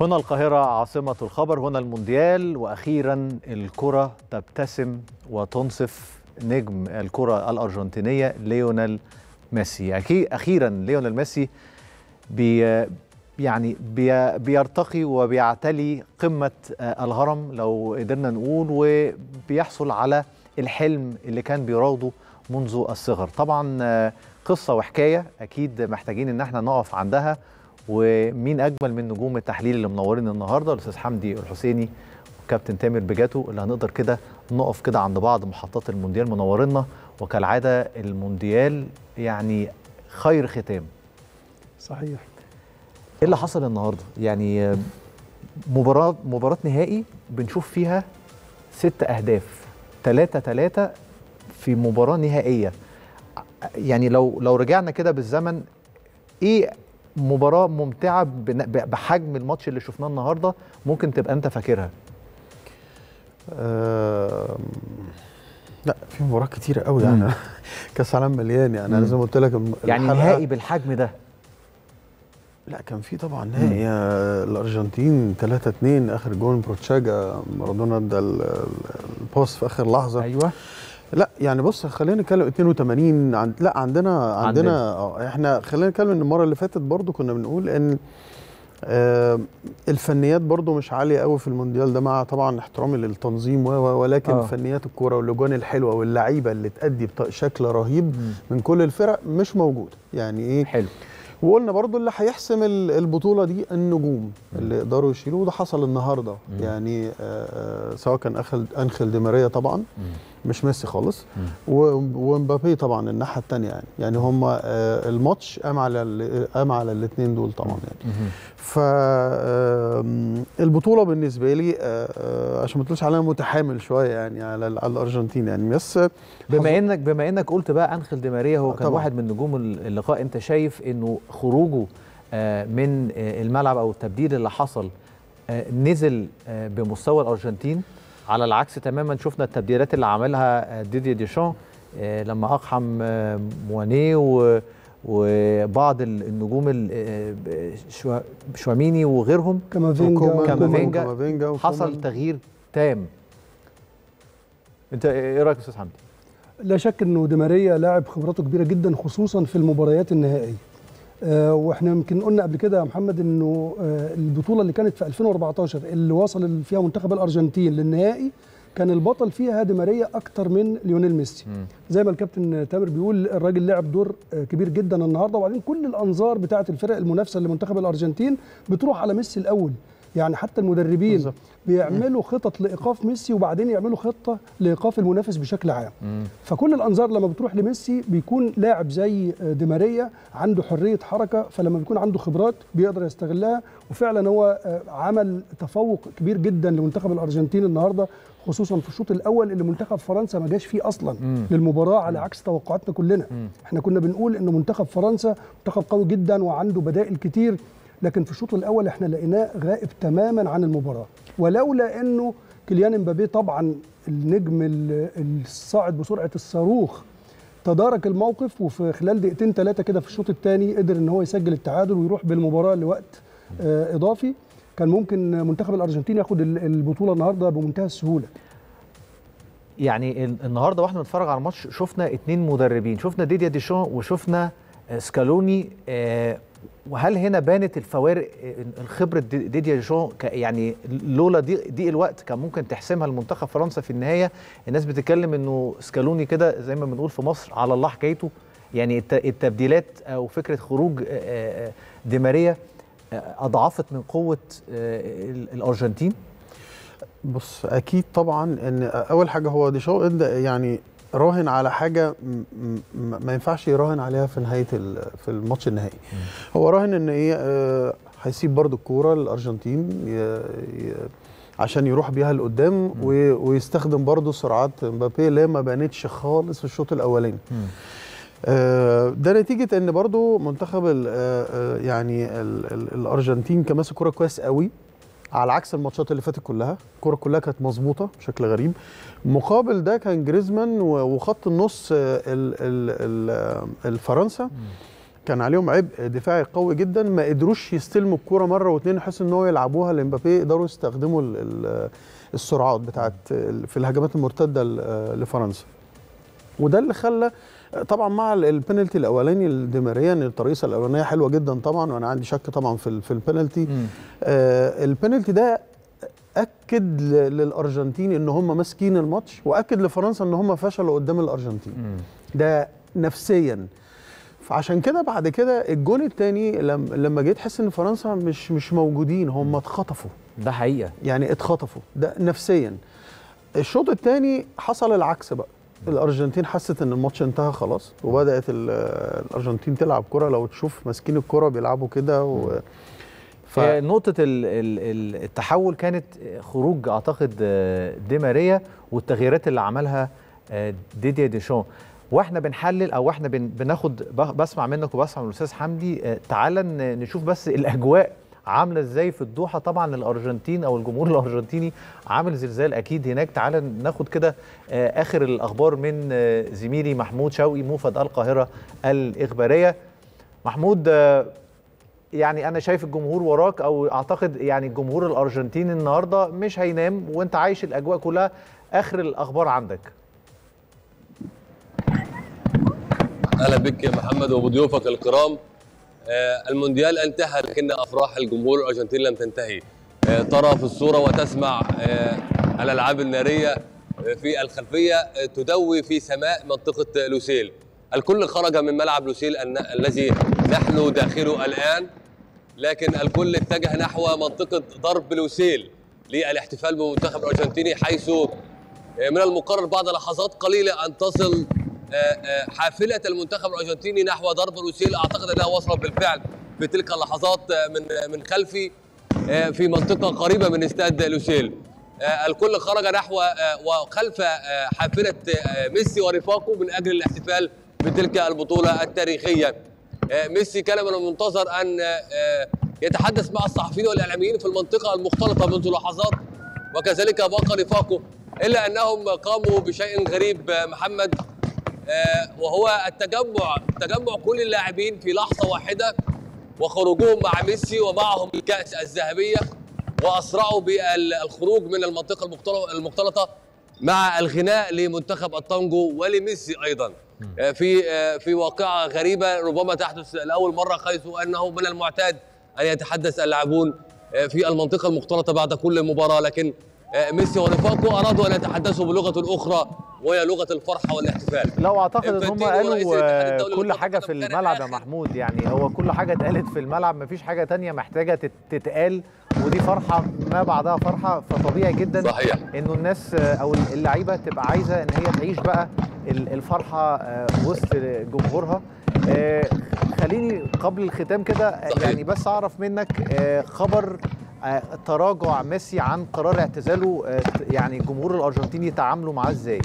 هنا القاهرة عاصمة الخبر هنا المونديال وأخيرا الكرة تبتسم وتنصف نجم الكرة الأرجنتينية ليونيل ميسي أكي- أخيرا ليونيل ميسي بي يعني بي بيرتقي وبيعتلي قمة آه، الهرم لو قدرنا نقول وبيحصل على الحلم اللي كان بيراوده منذ الصغر طبعا آه، قصة وحكاية أكيد محتاجين إن احنا نقف عندها ومين أجمل من نجوم التحليل اللي منورين النهاردة الأستاذ حمدي الحسيني وكابتن تامر بجاتو اللي هنقدر كده نقف كده عند بعض محطات المونديال منورنا وكالعادة المونديال يعني خير ختام صحيح ايه اللي حصل النهارده؟ يعني آه، مباراة مباراة نهائي بنشوف فيها ست أهداف ثلاثة ثلاثة في مباراة نهائية يعني لو لو رجعنا كده بالزمن ايه مباراة ممتعة بن- بحجم الماتش اللي شفناه النهارده ممكن تبقى انت فاكرها؟ آم، لا في مباراه كتيره قوي يعني كاس عالم مليان يعني انا زي ما قلت لك الم- يعني الحلقة- نهائي بالحجم ده لا كان في طبعا نهائي آه، الارجنتين 3 2 اخر جون بروتشاجا مارادونا ادى ال- ال- الباس في اخر لحظه ايوه لا يعني بص خلينا نتكلم 82 عند لا عندنا عندنا. عندنا اه احنا خلينا نتكلم ان المره اللي فاتت برضو كنا بنقول ان آه الفنيات برضو مش عاليه قوي في المونديال ده مع طبعا احترامي للتنظيم و- و- ولكن آه. آه. فنيات الكوره والاجوان الحلوه واللعيبه اللي تأدي بشكل رهيب من كل الفرق مش موجوده يعني ايه حلو وقلنا برضو اللي هيحسم ال- البطوله دي النجوم اللي يقدروا يشيلوه وده حصل النهارده يعني آه، آه، سواء كان اخل انخل دي ماريا طبعا مش ميسي خالص و- ومبابي طبعا الناحيه الثانيه يعني يعني هم الماتش قام على ال- قام على الاثنين دول طبعا يعني فالبطوله بالنسبه لي آه، آه، عشان ما تقولش عليها متحامل شويه يعني على ال- على الارجنتين يعني بس بما انك بما انك قلت بقى انخل دي ماريا هو آه، كان طبعاً. واحد من نجوم اللقاء انت شايف انه خروجه آه، من آه، الملعب او التبديل اللي حصل آه، نزل آه، بمستوى الارجنتين على العكس تماما شفنا التبديلات اللي عملها آه، ديدي ديشان آه، لما اقحم آه، موانيه و- وبعض ال- النجوم ال- آه، شوا- شواميني وغيرهم كامافينجا وكومان كامافينجا وكامافينجا حصل وكومان. تغيير تام انت ايه رايك يا استاذ حمدي؟ لا شك انه دي ماريا لاعب خبراته كبيره جدا خصوصا في المباريات النهائيه آه واحنا يمكن قلنا قبل كده يا محمد انه آه البطوله اللي كانت في 2014 اللي وصل فيها منتخب الارجنتين للنهائي كان البطل فيها دي ماريا اكتر من ليونيل ميسي زي ما الكابتن تامر بيقول الراجل لعب دور آه، كبير جدا النهارده وبعدين كل الانظار بتاعه الفرق المنافسه لمنتخب الارجنتين بتروح على ميسي الاول يعني حتى المدربين بالظبط. بيعملوا خطط لايقاف ميسي وبعدين يعملوا خطه لايقاف المنافس بشكل عام فكل الانظار لما بتروح لميسي بيكون لاعب زي دي ماريا عنده حريه حركه فلما بيكون عنده خبرات بيقدر يستغلها وفعلا هو آه، عمل تفوق كبير جدا لمنتخب الارجنتين النهارده خصوصا في الشوط الاول اللي منتخب فرنسا ما جاش فيه اصلا للمباراه على عكس توقعاتنا كلنا احنا كنا بنقول ان منتخب فرنسا منتخب قوي جدا وعنده بدائل كتير لكن في الشوط الاول احنا لقيناه غائب تماما عن المباراه ولولا انه كيليان امبابي طبعا النجم ال- الصاعد بسرعه الصاروخ تدارك الموقف وفي خلال دقيقتين ثلاثه كده في الشوط الثاني قدر ان هو يسجل التعادل ويروح بالمباراه لوقت آه، اضافي كان ممكن منتخب الارجنتين ياخد ال- البطوله النهارده بمنتهى السهوله يعني ال- النهارده واحنا بنتفرج على الماتش شفنا اتنين مدربين شفنا ديديا ديشان وشفنا آه، سكالوني آه، وهل هنا بانت الفوارق آه، الخبره دي- ديديا ديشان ك- يعني لولا دي دي الوقت كان ممكن تحسمها المنتخب فرنسا في النهايه الناس بتتكلم انه سكالوني كده زي ما بنقول في مصر على الله حكايته يعني الت- التبديلات او فكره خروج آه، آه، دي ماريا آه، اضعفت من قوه آه، ال- الارجنتين بص اكيد طبعا ان اول حاجه هو ديشو يعني راهن على حاجه م- م- ما ينفعش يراهن عليها في نهايه ال- في الماتش النهائي هو راهن ان ايه آه، هيسيب برضو الكوره للارجنتين ي- ي- عشان يروح بيها لقدام وي- ويستخدم برضو سرعات مبابي اللي هي ما بانتش خالص في الشوط الاولاني آه، ده نتيجه ان برضو منتخب ال- آه، آه، يعني ال- ال- الارجنتين كان ماسك كوره كويس قوي على عكس الماتشات اللي فاتت كلها الكوره كلها كانت مظبوطه بشكل غريب مقابل ده كان جريزمان و- وخط النص آه، ال- ال- ال- آه، الفرنسا كان عليهم عبء دفاعي قوي جدا ما قدروش يستلموا الكوره مره واثنين يحس ان هو يلعبوها لمبابي يقدروا يستخدموا ال- ال- السرعات بتاعت ال- في الهجمات المرتده ل- لفرنسا وده اللي خلى طبعا مع ال- البنالتي الاولاني لديماريا ان الترقيصه الاولانيه حلوه جدا طبعا وانا عندي شك طبعا في ال- في البنالتي مم. آه البنالتي ده اكد ل- للارجنتين ان هم ماسكين الماتش واكد لفرنسا ان هم فشلوا قدام الارجنتين مم. ده نفسيا فعشان كده بعد كده الجون الثاني لما جيت تحس ان فرنسا مش مش موجودين هم اتخطفوا ده حقيقه يعني اتخطفوا ده نفسيا الشوط الثاني حصل العكس بقى الارجنتين حست ان الماتش انتهى خلاص وبدات ال- الارجنتين تلعب كره لو تشوف ماسكين الكره بيلعبوا كده و... ف... ف... نقطة ال- ال- ال- التحول كانت خروج أعتقد آه، دي ماريا والتغييرات اللي عملها آه، ديديا ديشان واحنا بنحلل او احنا بن- بناخد ب- بسمع منك وبسمع من الاستاذ حمدي آه، تعالى ن- نشوف بس الاجواء عامله ازاي في الدوحه طبعا الارجنتين او الجمهور الارجنتيني عامل زلزال اكيد هناك تعالى ناخد كده آه، اخر الاخبار من آه، زميلي محمود شوقي موفد القاهره الاخباريه محمود آه، يعني انا شايف الجمهور وراك او اعتقد يعني الجمهور الارجنتيني النهارده مش هينام وانت عايش الاجواء كلها اخر الاخبار عندك اهلا بك يا محمد وبضيوفك الكرام آه، المونديال انتهى لكن افراح الجمهور الارجنتيني لم تنتهي آه، ترى في الصوره وتسمع آه، الالعاب الناريه آه، في الخلفيه آه، تدوي في سماء منطقه لوسيل الكل خرج من ملعب لوسيل الن- الذي نحن داخله الان لكن الكل اتجه نحو منطقه ضرب لوسيل للاحتفال بالمنتخب الارجنتيني حيث من المقرر بعد لحظات قليله ان تصل آه، آه، حافله المنتخب الارجنتيني نحو ضرب لوسيل اعتقد انها وصلت بالفعل في تلك اللحظات آه، من من خلفي آه، في منطقه قريبه من استاد لوسيل آه، الكل خرج نحو آه، وخلف آه، حافله آه، ميسي ورفاقه من اجل الاحتفال بتلك البطوله التاريخيه آه، ميسي كان من المنتظر ان آه، آه، يتحدث مع الصحفيين والاعلاميين في المنطقه المختلطه منذ لحظات وكذلك باقي رفاقه الا انهم قاموا بشيء غريب آه، محمد آه، وهو التجمع تجمع كل اللاعبين في لحظه واحده وخروجهم مع ميسي ومعهم الكأس الذهبية وأسرعوا بالخروج من المنطقة المختلطة- المختلطة مع الغناء لمنتخب التانجو ولميسي أيضا آه، في آه، في واقعة غريبة ربما تحدث لأول مرة حيث أنه من المعتاد أن يتحدث اللاعبون آه، في المنطقة المختلطة بعد كل مباراة لكن آه، ميسي ورفاقه أرادوا أن يتحدثوا بلغة أخرى وهي لغة الفرحة والاحتفال لو اعتقد ان هم إنفانتينو رئيس قالوا الاتحاد آه، الدولي كل لكرة حاجه في القدم كان الملعب يا آخر- محمود يعني هو كل حاجه اتقالت في الملعب مفيش حاجه تانية محتاجه تت- تتقال ودي فرحه ما بعدها فرحه فطبيعي جدا صحيح. انه الناس آه، او اللعيبه تبقى عايزه ان هي تعيش بقى ال- الفرحه آه، وسط جمهورها آه، خليني قبل الختام كده آه، صحيح. يعني بس اعرف منك آه، خبر آه، تراجع ميسي عن قرار اعتزاله آه، يعني الجمهور الارجنتيني تعاملوا معاه ازاي؟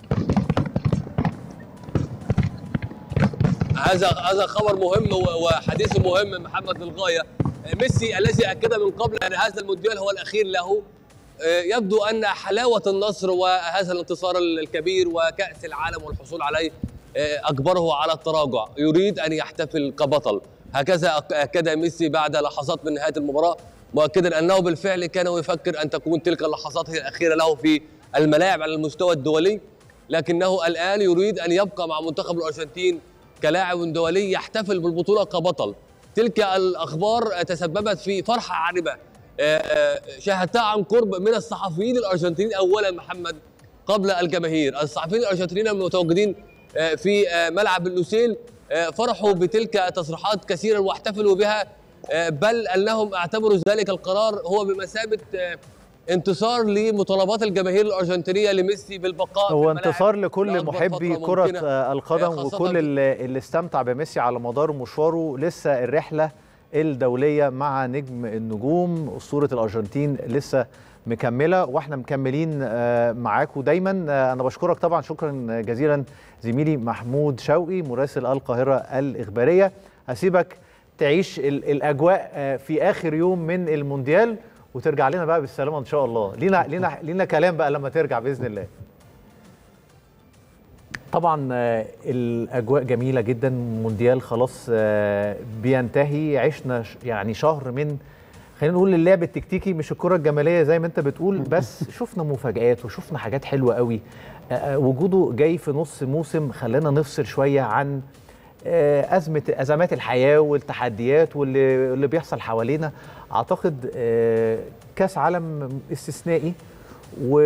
هذا هذا خبر مهم و- وحديث مهم محمد للغايه ميسي الذي اكد من قبل ان هذا المونديال هو الاخير له آه، يبدو ان حلاوه النصر وهذا الانتصار الكبير وكاس العالم والحصول عليه آه، اجبره على التراجع يريد ان يحتفل كبطل هكذا أك- اكد ميسي بعد لحظات من نهايه المباراه مؤكدا انه بالفعل كان يفكر ان تكون تلك اللحظات هي الاخيره له في الملاعب على المستوى الدولي لكنه الان يريد ان يبقى مع منتخب الارجنتين كلاعب دولي يحتفل بالبطوله كبطل تلك الاخبار تسببت في فرحه عارمه آه، آه، شاهدتها عن قرب من الصحفيين الارجنتينيين اولا محمد قبل الجماهير الصحفيين الارجنتينيين المتواجدين آه، في آه، ملعب اللوسيل آه، فرحوا بتلك التصريحات كثيرا واحتفلوا بها آه، بل انهم اعتبروا ذلك القرار هو بمثابه آه، انتصار لمطالبات الجماهير الارجنتينيه لميسي بالبقاء هو في الملاعب انتصار لكل لأكبر محبي فترة كرة ممكنة. آه، القدم خاصة وكل في- اللي, اللي استمتع بميسي على مدار مشواره لسه الرحلة الدولية مع نجم النجوم أسطورة الأرجنتين لسه مكملة واحنا مكملين آه، معاكم دايما آه، أنا بشكرك طبعا شكرا جزيلا زميلي محمود شوقي مراسل القاهرة الإخبارية هسيبك تعيش ال- الأجواء آه، في آخر يوم من المونديال وترجع لنا بقى بالسلامة إن شاء الله لينا لينا لينا كلام بقى لما ترجع بإذن الله طبعا آه، الاجواء جميله جدا مونديال خلاص آه، بينتهي عشنا ش- يعني شهر من خلينا نقول اللعب التكتيكي مش الكره الجماليه زي ما انت بتقول بس شفنا مفاجآت وشفنا حاجات حلوه قوي آه، آه، وجوده جاي في نص موسم خلانا نفصل شويه عن آه، ازمه ازمات الحياه والتحديات واللي اللي بيحصل حوالينا اعتقد آه، كاس عالم استثنائي و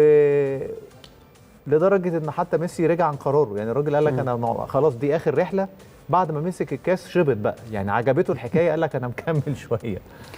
لدرجه ان حتى ميسي رجع عن قراره يعني الراجل قال لك انا مع- خلاص دي اخر رحله بعد ما مسك الكاس شبط بقى يعني عجبته الحكايه قال لك انا مكمل شويه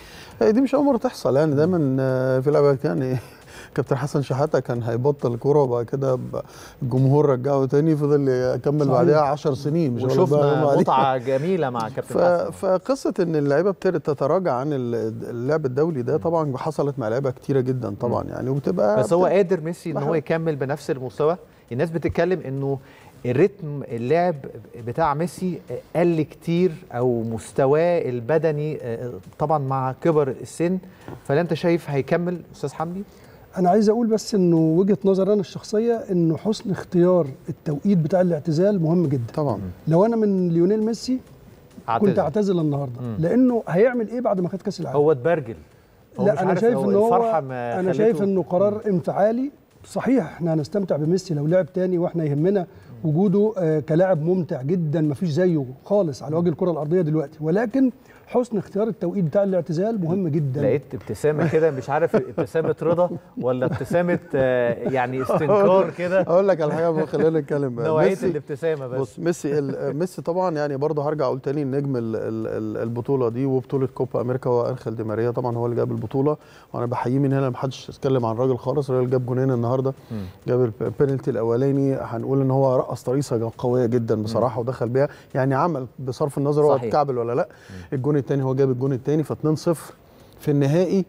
هي دي مش اول مره تحصل يعني دايما آه، في لعبه يعني كابتن حسن شحاته كان هيبطل كوره وبعد كده ب- الجمهور رجعه تاني فضل يكمل صحيح. بعدها 10 سنين مش هقول لك بقى وشفنا هم عليه. متعه جميله مع كابتن ف... حسن فقصه ان اللعيبه ابتدت تتراجع عن ال- اللعب الدولي ده طبعا حصلت مع لعيبه كتيره جدا طبعا يعني وبتبقى بس هو بت- قادر ميسي ان هو بحاول. يكمل بنفس المستوى الناس بتتكلم انه الريتم اللعب بتاع ميسي قل كتير او مستواه البدني آه، طبعا مع كبر السن فهل انت شايف هيكمل استاذ حمدي انا عايز اقول بس انه وجهه نظر انا الشخصيه انه حسن اختيار التوقيت بتاع الاعتزال مهم جدا طبعا لو انا من ليونيل ميسي كنت اعتذر اعتزل النهارده مم. لانه هيعمل ايه بعد ما خد كاس العالم هو اتبرجل هو مش لا انا عارف شايف ان هو الفرحه ما انا خلته- شايف انه قرار انفعالي صحيح احنا هنستمتع بميسي لو لعب تاني واحنا يهمنا وجوده آه، كلاعب ممتع جدا ما فيش زيه خالص على وجه الكره الارضيه دلوقتي ولكن حسن اختيار التوقيت بتاع الاعتزال مهم جدا لقيت ابتسامه كده مش عارف ابتسامه رضا ولا ابتسامه آه، يعني استنكار كده اقول لك على حاجه خلينا نتكلم بقى. نوعيه ميسي الابتسامه بس بص ميسي ال- ميسي طبعا يعني برضه هرجع اقول تاني نجم ال- ال- ال- البطوله دي وبطوله كوبا امريكا هو انخيل دي ماريا طبعا هو اللي جاب البطوله وانا بحييه من هنا ما حدش اتكلم عن الراجل خالص الراجل جاب جونين النهارده جاب البينالتي الاولاني هنقول ان هو رقص طريقه قويه جدا بصراحه ودخل بيها يعني عمل بصرف النظر هو صحيح. اتكعبل ولا لا الجون الثاني هو جاب الجون الثاني ف 2-0 في النهائي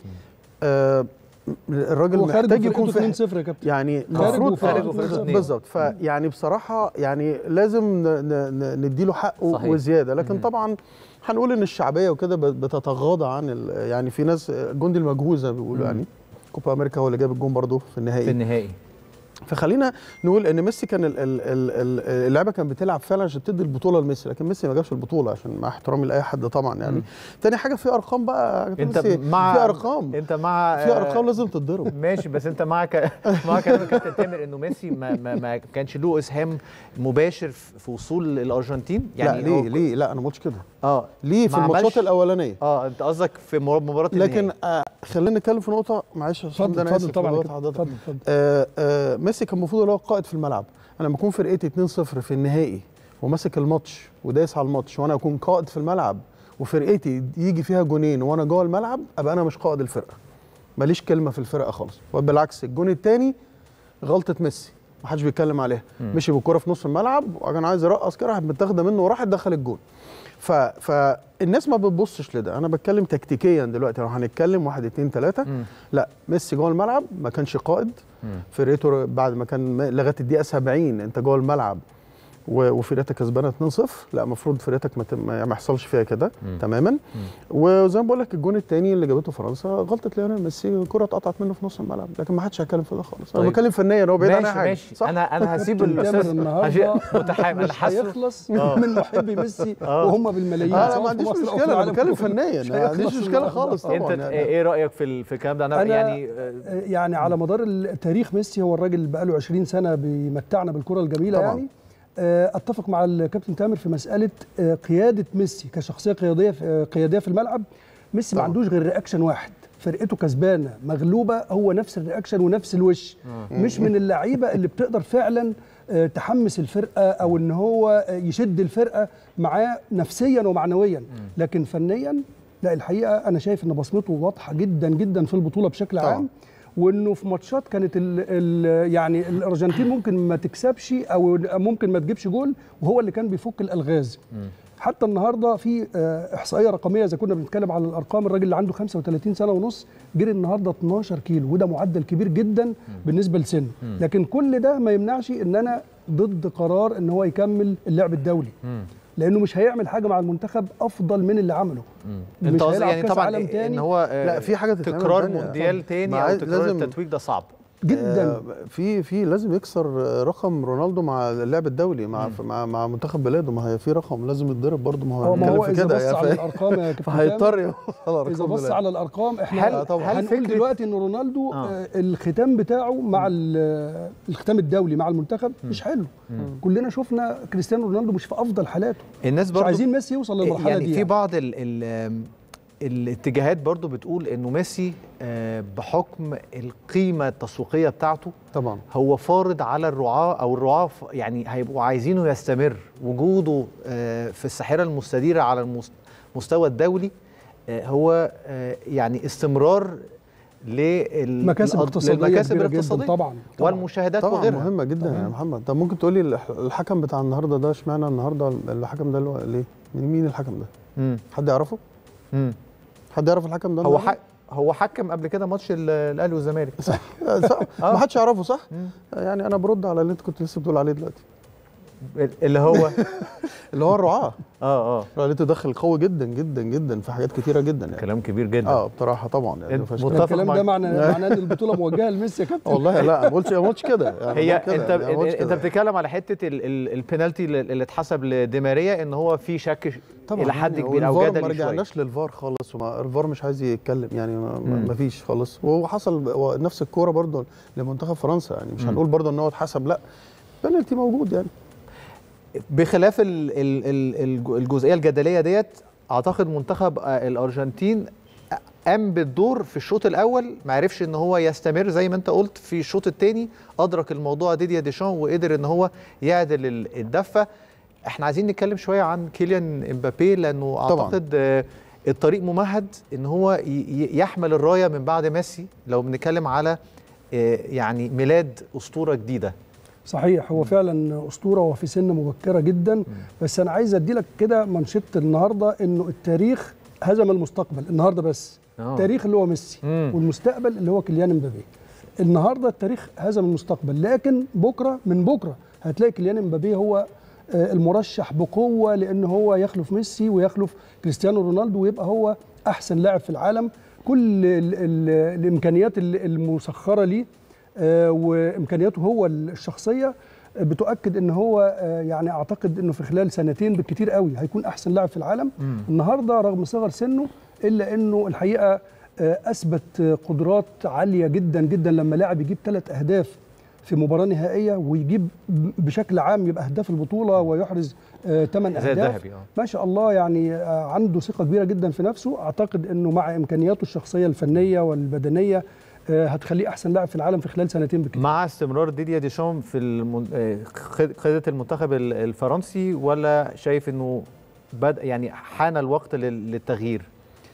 آه الراجل هو خارج محتاج يكون فرقته في 2-0 يا كابتن يعني خارج المفروض وفارق آه، وفارق. بالظبط فيعني بصراحه يعني لازم ن- ن- ن- نديله حقه صحيح. وزياده لكن طبعا هنقول ان الشعبيه وكده بت- بتتغاضى عن ال- يعني في ناس جندي المجهول زي ما بيقولوا يعني كوبا امريكا هو اللي جاب الجون برضه في النهائي في النهائي فخلينا نقول ان ميسي كان ال- ال- ال- ال- اللعبه كانت بتلعب فعلا عشان تدي البطوله لميسي لكن ميسي ما جابش البطوله عشان مع احترامي لاي حد طبعا يعني تاني حاجه في ارقام بقى يا انت ميسي، مع في ارقام انت مع في آه، ارقام لازم تتضرب ماشي بس انت مع ك... مع كلام الكابتن تامر انه ميسي ما, ما, ما كانش له اسهام مباشر في في وصول الارجنتين يعني لا هو- ليه ليه لا انا ما قلتش كده اه ليه في ما الماتشات عملش- الاولانيه اه انت قصدك في مر- مباراه لكن النهائي. آه خلينا نتكلم في نقطه معلش يا أستاذ اتفضل حمد، أنا اتفضل آسف طبعا يا لغاية كابتن حضرتك. اتفضل اتفضل آه آه ميسي كان المفروض هو القائد في الملعب انا لما اكون فرقتي 2-0 في النهائي وماسك الماتش ودايس على الماتش وانا اكون قائد في الملعب وفرقتي يجي فيها جونين وانا جوه الملعب ابقى انا مش قائد الفرقه ماليش كلمه في الفرقه خالص وبالعكس الجون الثاني غلطه ميسي ما حدش بيتكلم عليها مشي بالكره في نص الملعب وكان عايز يرقص كده راحت متاخده منه وراحت دخل الجون ف... فالناس ما بتبصش لده انا بتكلم تكتيكيا دلوقتي لو هنتكلم واحد اتنين تلاته لا ميسي جوه الملعب ما كانش قائد فرقته بعد ما كان م- لغايه الدقيقه 70 انت جوه الملعب و- وفرقتك كسبانه 2-0 لا المفروض فرقتك ما, ت- ما ما يحصلش فيها كده تماما وزي ما بقول لك الجون الثاني اللي جابته فرنسا غلطه ليونيل ميسي الكره اتقطعت منه في نص الملعب لكن ما حدش هيتكلم في ده خالص انا طيب. بتكلم فنيا هو بعيد عن اي ماشي حاجه ماشي صح؟ انا انا هسيب كابتن تامر الاستاذ النهارده هشي- متحامل انا مش حاسه هيخلص آه. من محبي ميسي وهم بالملايين انا سواء ما في عنديش مصر أو في مشكله انا العالم بتكلم كله. فنيا مش ما عنديش هيخلص مشكله النهاردة. خالص انت طبعا ت- يعني. ايه رايك في ال- في الكلام ده انا, أنا يعني آه، يعني على مدار التاريخ ميسي هو الراجل بقى له 20 سنه بيمتعنا بالكره الجميله طبعاً. يعني آه، اتفق مع الكابتن تامر في مساله آه، قياده ميسي كشخصيه قياديه في- آه، قياديه في الملعب ميسي ما طبعاً. عندوش غير رياكشن واحد فرقته كسبانه مغلوبه هو نفس الرياكشن ونفس الوش مش من اللعيبه اللي بتقدر فعلا آه، تحمس الفرقه او ان هو آه، يشد الفرقه معاه نفسيا ومعنويا لكن فنيا لا الحقيقه انا شايف ان بصمته واضحه جدا جدا في البطوله بشكل طبعاً. عام وانه في ماتشات كانت ال ال يعني الارجنتين ممكن ما تكسبش او ممكن ما تجيبش جول وهو اللي كان بيفك الالغاز حتى النهارده في آه، احصائيه رقميه اذا كنا بنتكلم على الارقام الراجل اللي عنده 35 سنه ونص جري النهارده 12 كيلو وده معدل كبير جدا بالنسبه لسنه لكن كل ده ما يمنعش ان انا ضد قرار ان هو يكمل اللعب الدولي لانه مش هيعمل حاجه مع المنتخب افضل من اللي عمله انت مش قصدي هيلعب يعني كأس طبعا عالم ان تاني. هو آه، لا، في حاجة تتعمل تكرار تانية. مونديال اتفضل. تاني ما او عايز- تكرار لازم- التتويج ده صعب جدا آه، في في لازم يكسر آه، رقم رونالدو مع اللعب الدولي مع مع مع منتخب بلاده ما هي في رقم لازم يتضرب برضه ما هو هو ما هنتكلم هو في اذا كده بص يا على فا- الارقام يا كابتن فهيضطر هيضطر يبص على اذا ارقام بص بلاده. على الارقام احنا هل- هل طبعاً. هل هنقول فكرة- دلوقتي ان رونالدو آه. آه. الختام بتاعه مع ال- الختام الدولي مع المنتخب مش حلو كلنا شفنا كريستيانو رونالدو مش في افضل حالاته الناس مش برضو عايزين ميسي يوصل للمرحله يعني دي في بعض ال ال الاتجاهات برضو بتقول انه ميسي آه، بحكم القيمه التسويقيه بتاعته طبعا هو فارض على الرعاة او الرعاة ف- يعني هيبقوا عايزينه يستمر وجوده آه، في الساحرة المستديرة على المس- المستوى الدولي آه، هو آه، يعني استمرار لل مكاسب للأ- اقتصاديه للمكاسب كبيره جدا الاقتصادية طبعا طبعا والمشاهدات طبعا وغيرها مهمه جدا يا محمد طب ممكن تقولي الح- الحكم بتاع النهارده ده اشمعنى النهارده الحكم ده اللي هو ليه مين مين الحكم ده مم. حد يعرفه مم. حد يعرف الحكم ده هو النهاردة؟ حك هو حكم قبل كده ماتش ال- الاهلي والزمالك صح صح آه. ما حدش يعرفه صح مم. يعني انا برد على اللي انت كنت لسه بتقول عليه دلوقتي اللي هو اللي هو الرعاه اه اه رعاه تدخل قوي جدا جدا جدا في حاجات كتيره جدا يعني كلام كبير جدا اه بصراحه طبعا يعني انت ما فيهاش متفق كلام. الكلام معاك. ده معنى معناه ان البطوله موجهه لميسي يا كابتن والله لا ما قلتش ما قلتش كده يعني هي ما قلتش كده، انت يعني ما قلتش انت كده. بتتكلم على حته ال- ال- البينالتي اللي اللي اتحسب لديماريا ان هو في شك طبعا الى حد يعني كبير او والفار ما جدلي شويه رجعناش للفار خالص وما الفار مش عايز يتكلم يعني ما, مم. ما فيش خالص وهو حصل هو نفس الكوره برضه لمنتخب فرنسا يعني مش مم. هنقول برضه ان هو اتحسب لا بنالتي موجود يعني بخلاف ال- ال- ال- الج- الجزئيه الجدليه ديت اعتقد منتخب آه، الارجنتين قام بالدور في الشوط الاول ما عرفش ان هو يستمر زي ما انت قلت في الشوط الثاني ادرك الموضوع ديديا ديشان وقدر ان هو يعدل ال- الدفه احنا عايزين نتكلم شويه عن كيليان امبابي لانه طبعاً. اعتقد آه، الطريق ممهد ان هو ي- ي- يحمل الرايه من بعد ميسي لو بنتكلم على آه، يعني ميلاد اسطوره جديده صحيح هو فعلا اسطوره وفي سن مبكره جدا بس انا عايز ادي لك كده منشط النهارده انه التاريخ هزم المستقبل النهارده بس آه. التاريخ اللي هو ميسي مم. والمستقبل اللي هو كيليان امبابي النهارده التاريخ هزم المستقبل لكن بكره من بكره هتلاقي كيليان امبابي هو آه، المرشح بقوه لان هو يخلف ميسي ويخلف كريستيانو رونالدو ويبقى هو احسن لاعب في العالم كل ال ال الامكانيات ال- المسخره ليه آه، وامكانياته هو الشخصيه آه، بتؤكد ان هو آه، يعني اعتقد انه في خلال سنتين بالكتير قوي هيكون احسن لاعب في العالم النهارده رغم صغر سنه الا انه الحقيقه آه، اثبت آه، قدرات عاليه جدا جدا لما لاعب يجيب ثلاث اهداف في مباراه نهائيه ويجيب ب- بشكل عام يبقى هداف البطوله ويحرز ثمان زي اهداف الذهبي اه ما شاء الله يعني آه، عنده ثقة كبيرة جدا في نفسه أعتقد أنه مع إمكانياته الشخصية الفنية والبدنية آه، هتخليه أحسن لاعب في العالم في خلال سنتين بالكثير مع استمرار ديديا ديشام في المن... آه، قيادة قيادة المنتخب ال- الفرنسي ولا شايف انه بدأ يعني حان الوقت لل- للتغيير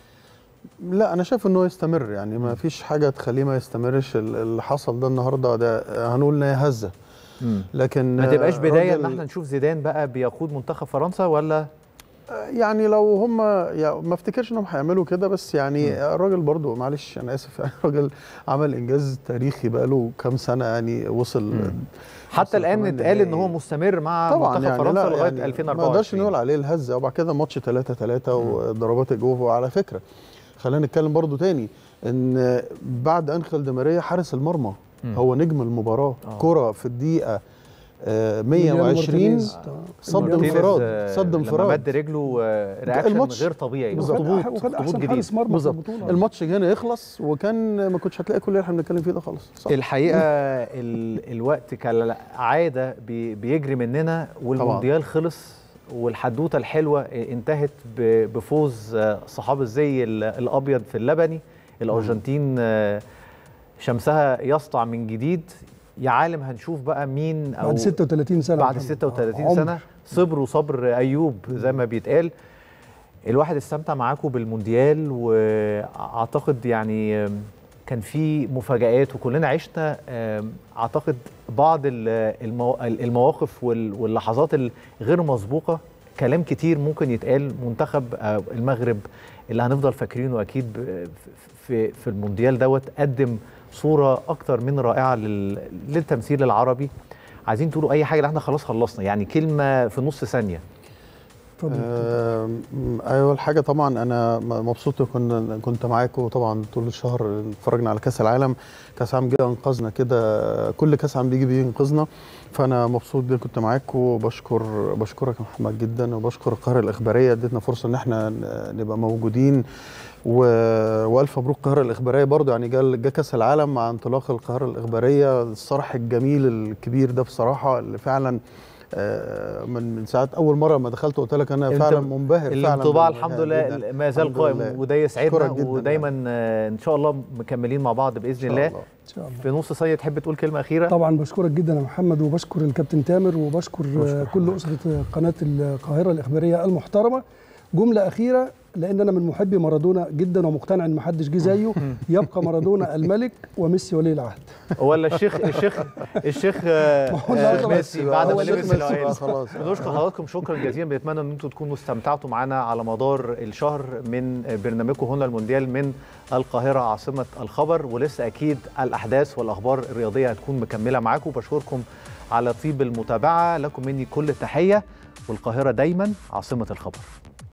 لا انا شايف ان هو يستمر يعني ما فيش حاجه تخليه ما يستمرش ال- اللي حصل ده النهارده ده هنقول ان هي هزه لكن ما تبقاش آه، بداية راجل- ان احنا نشوف زيدان بقى بيقود منتخب فرنسا ولا يعني لو هم يعني ما افتكرش انهم هيعملوا كده بس يعني الراجل برضو معلش انا اسف يعني الراجل عمل انجاز تاريخي بقى له كام سنه يعني وصل مم. حتى وصل الان كمان اتقال ان نهائي. هو مستمر مع طبعا منتخب يعني فرنسا لا لغايه يعني 2024 ما نقدرش نقول عليه الهزه وبعد كده ماتش 3 3 وضربات الجوف وعلى فكره خلينا نتكلم برضو تاني ان بعد انخل دي ماريا حارس المرمى مم. هو نجم المباراه آه. كره في الدقيقه آه، ميليانو 120 مارتينيز، آه، صد مارتينيز. انفراد آه، صد لما انفراد مد رجله آه، رياكشن الماتش- غير طبيعي بالظبط. وخد اخطبوط وخد اخطبوط أحسن جديد حارس مرمى في بالظبط البطولة الماتش هنا يخلص وكان ما كنتش هتلاقي كل اللي احنا بنتكلم فيه ده خالص صح الحقيقه ال... الوقت كالعاده بي... بيجري مننا والمونديال خلص والحدوته الحلوه انتهت ب... بفوز آه، صحاب الزي ال- الابيض في اللبني الارجنتين آه، شمسها يسطع من جديد يا عالم هنشوف بقى مين او بعد 36 سنة بعد محمد. 36 عمر. سنه صبر وصبر ايوب زي ما بيتقال الواحد استمتع معاكم بالمونديال واعتقد يعني آم، كان في مفاجآت وكلنا عشنا آم، اعتقد بعض ال- المو- المواقف وال- واللحظات الغير مسبوقه كلام كتير ممكن يتقال منتخب آه، المغرب اللي هنفضل فاكرينه اكيد ب- في في المونديال دوت قدم صوره اكتر من رائعه لل- للتمثيل العربي عايزين تقولوا اي حاجه لأن احنا خلاص خلصنا يعني كلمه في نص ثانيه اتفضل. آم، اول حاجه طبعا انا م- مبسوط كنا كنت معاكم طبعا طول الشهر اتفرجنا على كاس العالم كاس العالم جه انقذنا كده كل كاس عالم بيجي بينقذنا فانا مبسوط جدا كنت معاكم وبشكر بشكرك يا محمد جدا وبشكر القاهره الاخباريه ادتنا فرصه ان احنا ن- نبقى موجودين و... والف مبروك القاهره الاخباريه برضه يعني جا جا كاس العالم مع انطلاق القاهره الاخباريه الصرح الجميل الكبير ده بصراحه اللي فعلا آه، من من ساعه اول مره ما دخلت قلت لك انا انت- فعلا منبهر فعلا الانطباع بالمشاهد الحمد لله جداً. ما زال الحمد قائم لله. وده يسعدنا أشكرك جداً ودايما آه، ان شاء الله مكملين مع بعض باذن إن شاء الله الله. ان شاء الله في نص سيد تحب تقول كلمه اخيره طبعا بشكرك جدا يا محمد وبشكر الكابتن تامر وبشكر آه، كل اسره قناه القاهره الاخباريه المحترمه جمله اخيره لان انا من محبي مارادونا جدا ومقتنع ان محدش جه زيه يبقى مارادونا الملك وميسي ولي العهد ولا الشيخ الشيخ الشيخ آه، هو النهارده آه، بس ميسي بقى، بعد هو ما الشيخ لبس ميسي العين بقى خلاص. بنشكر حضراتكم شكرا جزيلا بنتمنى ان انتم تكونوا استمتعتوا معنا على مدار الشهر من برنامجكم هنا المونديال من القاهره عاصمه الخبر ولسه اكيد الاحداث والاخبار الرياضيه هتكون مكمله معاكم بشكركم على طيب المتابعه لكم مني كل التحيه والقاهره دايما عاصمه الخبر